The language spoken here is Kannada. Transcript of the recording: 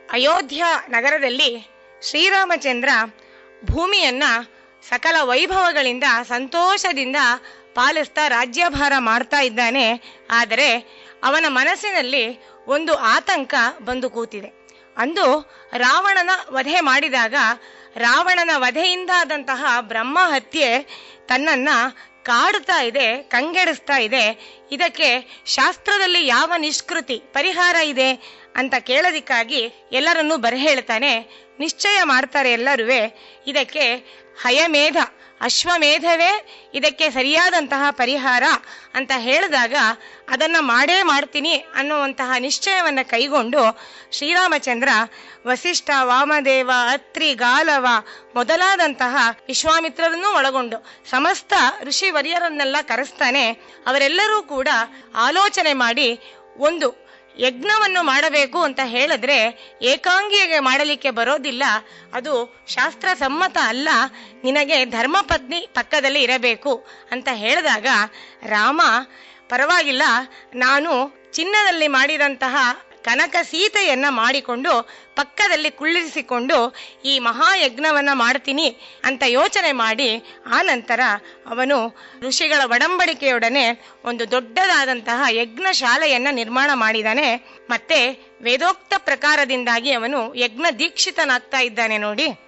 ಅಯೋಧ್ಯ ನಗರದಲ್ಲಿ ಶ್ರೀರಾಮಚಂದ್ರ ಭೂಮಿಯನ್ನ ಸಕಲ ವೈಭವಗಳಿಂದ ಸಂತೋಷದಿಂದ ಪಾಲಿಸ್ತಾ ರಾಜ್ಯಭಾರ ಮಾಡ್ತಾ ಇದ್ದಾನೆ ಆದರೆ ಅವನ ಮನಸ್ಸಿನಲ್ಲಿ ಒಂದು ಆತಂಕ ಬಂದು ಕೂತಿದೆ ಅಂದು ರಾವಣನ ವಧೆ ಮಾಡಿದಾಗ ರಾವಣನ ವಧೆಯಿಂದಾದಂತಹ ಬ್ರಹ್ಮ ಹತ್ಯೆ ತನ್ನನ್ನ ಕಾಡುತ್ತಾ ಇದೆ ಕಂಗೆಡಿಸ್ತಾ ಇದೆ ಇದಕ್ಕೆ ಶಾಸ್ತ್ರದಲ್ಲಿ ಯಾವ ನಿಷ್ಕೃತಿ ಪರಿಹಾರ ಇದೆ ಅಂತ ಕೇಳೋದಿಕ್ಕಾಗಿ ಎಲ್ಲರನ್ನೂ ಬರಹೇಳ್ತಾನೆ ನಿಶ್ಚಯ ಮಾಡ್ತಾರೆ ಎಲ್ಲರೂ ಇದಕ್ಕೆ ಹಯಮೇಧ ಅಶ್ವಮೇಧವೇ ಇದಕ್ಕೆ ಸರಿಯಾದಂತಹ ಪರಿಹಾರ ಅಂತ ಹೇಳಿದಾಗ ಅದನ್ನ ಮಾಡೇ ಮಾಡ್ತೀನಿ ಅನ್ನುವಂತಹ ನಿಶ್ಚಯವನ್ನ ಕೈಗೊಂಡು ಶ್ರೀರಾಮಚಂದ್ರ ವಸಿಷ್ಠ ವಾಮದೇವ ಅತ್ರಿ ಗಾಲವ ಮೊದಲಾದಂತಹ ವಿಶ್ವಾಮಿತ್ರರನ್ನೂ ಒಳಗೊಂಡು ಸಮಸ್ತ ಋಷಿ ವರ್ಯರನ್ನೆಲ್ಲ ಕರೆಸ್ತಾನೆ ಅವರೆಲ್ಲರೂ ಕೂಡ ಆಲೋಚನೆ ಮಾಡಿ ಒಂದು ಯಜ್ಞವನ್ನು ಮಾಡಬೇಕು ಅಂತ ಹೇಳಿದ್ರೆ ಏಕಾಂಗಿಗೆ ಮಾಡಲಿಕ್ಕೆ ಬರೋದಿಲ್ಲ ಅದು ಶಾಸ್ತ್ರ ಸಮ್ಮತ ಅಲ್ಲ ನಿನಗೆ ಧರ್ಮಪತ್ನಿ ಪಕ್ಕದಲ್ಲಿ ಇರಬೇಕು ಅಂತ ಹೇಳಿದಾಗ ರಾಮ ಪರವಾಗಿಲ್ಲ ನಾನು ಚಿನ್ನದಲ್ಲಿ ಮಾಡಿದಂತಹ ಕನಕ ಸೀತೆಯನ್ನ ಮಾಡಿಕೊಂಡು ಪಕ್ಕದಲ್ಲಿ ಕುಳ್ಳಿರಿಸಿಕೊಂಡು ಈ ಮಹಾಯಜ್ಞವನ್ನ ಮಾಡ್ತೀನಿ ಅಂತ ಯೋಚನೆ ಮಾಡಿ ಆ ನಂತರ ಅವನು ಋಷಿಗಳ ಒಡಂಬಡಿಕೆಯೊಡನೆ ಒಂದು ದೊಡ್ಡದಾದಂತಹ ಯಜ್ಞ ಶಾಲೆಯನ್ನ ನಿರ್ಮಾಣ ಮಾಡಿದಾನೆ ಮತ್ತೆ ವೇದೋಕ್ತ ಪ್ರಕಾರದಿಂದಾಗಿ ಅವನು ಯಜ್ಞ ದೀಕ್ಷಿತನಾಗ್ತಾ ಇದ್ದಾನೆ ನೋಡಿ